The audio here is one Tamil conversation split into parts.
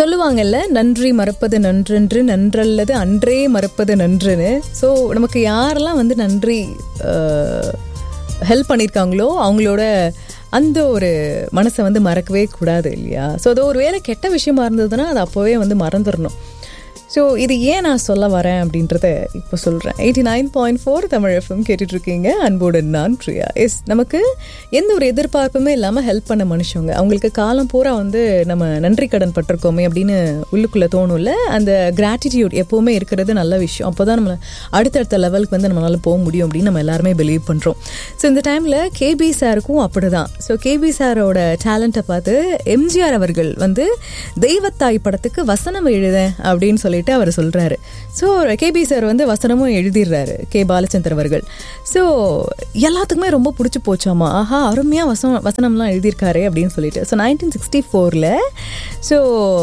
சொல்லுவாங்கல்ல நன்றி மறப்பது நன்றென்று நன்றல்லது அன்றே மறப்பது நன்றுன்னு ஸோ நமக்கு யாரெல்லாம் வந்து நன்றி ஹெல்ப் பண்ணியிருக்காங்களோ அவங்களோட அந்த ஒரு மனசை வந்து மறக்கவே கூடாது இல்லையா ஸோ அது ஒரு வேளை கெட்ட விஷயமா இருந்ததுன்னா அது அப்போவே வந்து மறந்துடணும் ஸோ இது ஏன் நான் சொல்ல வரேன் அப்படின்றத இப்போ சொல்கிறேன் eighty nine point four Tamil FM கேட்டுட்ருக்கீங்க அன்போடு நான் பிரியா எஸ் நமக்கு எந்த ஒரு எதிர்பார்ப்புமே இல்லாமல் ஹெல்ப் பண்ண மனுஷங்க அவங்களுக்கு காலம் பூரா வந்து நம்ம நன்றி கடன் பட்டிருக்கோமே அப்படின்னு உள்ளுக்குள்ளே தோணும்ல அந்த கிராட்டிடியூட் எப்போவுமே இருக்கிறது நல்ல விஷயம் அப்போ தான் நம்ம அடுத்தடுத்த லெவலுக்கு வந்து நம்மளால் போக முடியும் அப்படின்னு நம்ம எல்லாருமே பிலீவ் பண்ணுறோம் ஸோ இந்த டைமில் கேபி சாருக்கும் அப்படி தான் ஸோ கேபி சாரோட டேலண்ட்டை பார்த்து எம்ஜிஆர் அவர்கள் வந்து தெய்வத்தாய் படத்துக்கு வசனம் எழுதேன் அப்படின்னு சொல்லிட்டு அவர் சொல்கிறாரு ஸோ கேபி சார் வந்து வசனமும் எழுதிடுறாரு கே பாலச்சந்தர் அவர்கள் ஸோ எல்லாத்துக்குமே ரொம்ப பிடிச்சி போச்சாமா ஆஹா அருமையாக வசனம் வசனம்லாம் எழுதியிருக்காரு அப்படின்னு சொல்லிட்டு ஸோ நைன்டீன் சிக்ஸ்டி ஃபோரில் ஸோ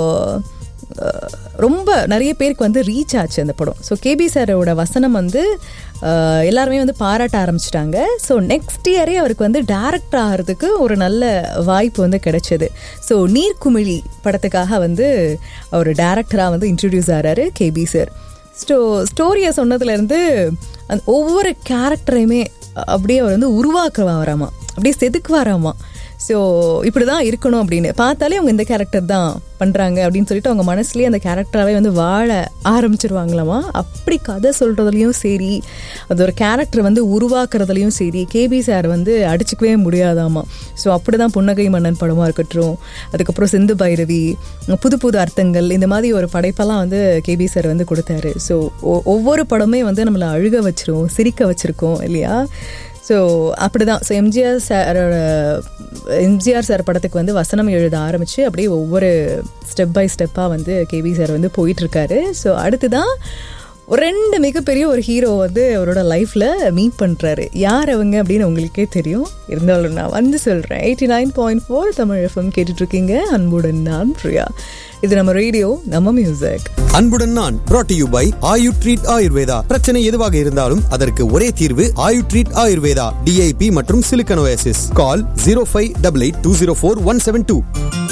ரொம்ப நிறைய பேருக்கு வந்து ரீச் ஆச்சு அந்த படம் ஸோ கேபி சாரோட வசனம் வந்து அஹ், எல்லாருமே வந்து பாராட்ட ஆரம்பிச்சிட்டாங்க ஸோ நெக்ஸ்ட் இயரே அவருக்கு வந்து டேரக்டர் ஆகிறதுக்கு ஒரு நல்ல வாய்ப்பு வந்து கிடைச்சது ஸோ நீர்க்குமிழி படத்துக்காக வந்து அவர் டேரக்டராக வந்து இன்ட்ரடியூஸ் ஆகிறாரு கேபி சார் ஸ்டோ ஸ்டோரியை சொன்னதுலேருந்து அந்த ஒவ்வொரு கேரக்டரையுமே அப்படியே அவர் வந்து உருவாக்குவாராமா அப்படியே செதுக்குவாராமா ஸோ இப்படி தான் இருக்கணும் அப்படின்னு பார்த்தாலே அவங்க இந்த கேரக்டர் தான் பண்ணுறாங்க அப்படின்னு சொல்லிட்டு அவங்க மனசுலேயே அந்த கேரக்டராகவே வந்து வாழ ஆரம்பிச்சிருவாங்களாமா அப்படி கதை சொல்கிறதுலையும் சரி அது ஒரு கேரக்டர் வந்து உருவாக்குறதுலையும் சரி கேபி சார் வந்து அடிச்சுக்கவே முடியாதாமா ஸோ அப்படி தான் புன்னகை மன்னன் படமாக இருக்கட்டும் அதுக்கப்புறம் சிந்து பைரவி புது புது அர்த்தங்கள் இந்த மாதிரி ஒரு படைப்பெல்லாம் வந்து கேபி சார் வந்து கொடுத்தாரு ஸோ ஒவ்வொரு படமே வந்து நம்மளை அழுக வச்சிரும் சிரிக்க வச்சிருக்கோம் இல்லையா ஸோ அப்படிதான் ஸோ எம்ஜிஆர் சாரோட எம்ஜிஆர் சார் படத்துக்கு வந்து வசனம் எழுத ஆரம்பித்து அப்படியே ஒவ்வொரு ஸ்டெப் பை ஸ்டெப்பாக வந்து கேபி சார் வந்து போயிட்டுருக்காரு ஸோ அடுத்து தான் ஒரு ரெண்டு மிகப்பெரிய ஒரு ஹீரோ வந்து அவரோட லைஃப்பில் மீட் பண்ணுறாரு யார் அவங்க அப்படின்னு உங்களுக்கே தெரியும் இருந்தாலும் நான் வந்து சொல்கிறேன் eighty nine point four Tamil FM கேட்டுட்ருக்கீங்க அன்புடன் நான் பிரியா இது நம்ம ரேடியோ நம்ம மியூசிக் அன்புடன் நான் brought to you by Ayu treat Ayurveda பிரச்சனை எதுவாக இருந்தாலும் அதற்கு ஒரே தீர்வு ஆயு ட்ரீட் ஆயுர்வேதா டிஐபி மற்றும் சிலிக்கனோசிஸ் call zero five double eight two zero four one seven two